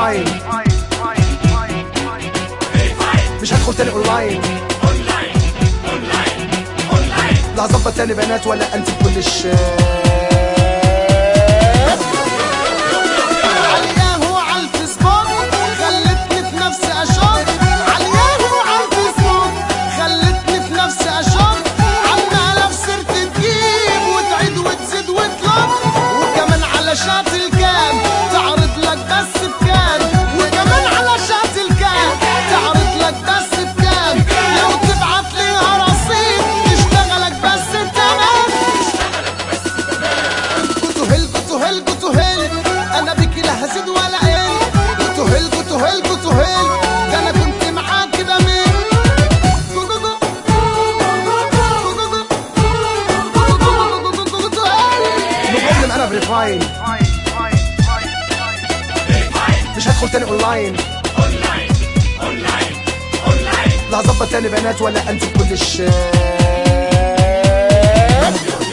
فيريفاين مش هدخل تاني اونلاين لا هظبط تاني بنات ولا انت كل الشام علياهو عالفيسبوك خلتني في نفسي اشك علياهو عالفيسبوك خلتني في نفسي اشك عمالة في سيرتي تجيب وتعيد وتزيد وتلط وكمان على شات الكام تعرض لك بس بكام وكمان على شات الكام تعرض لك بس بكام لو تبعت ليها رصيد تشتغلك بس تمام كنتو هل كنتو هل كنتو هل انا بيكي لا هزيد ولا قل كنتو هل كنتو هل كنتو هل ده انا كنت معاك بمين مقدم انا فيريفاين مش هدخل تاني اونلاين لا هظبط تاني بنات ولا انت كل الشام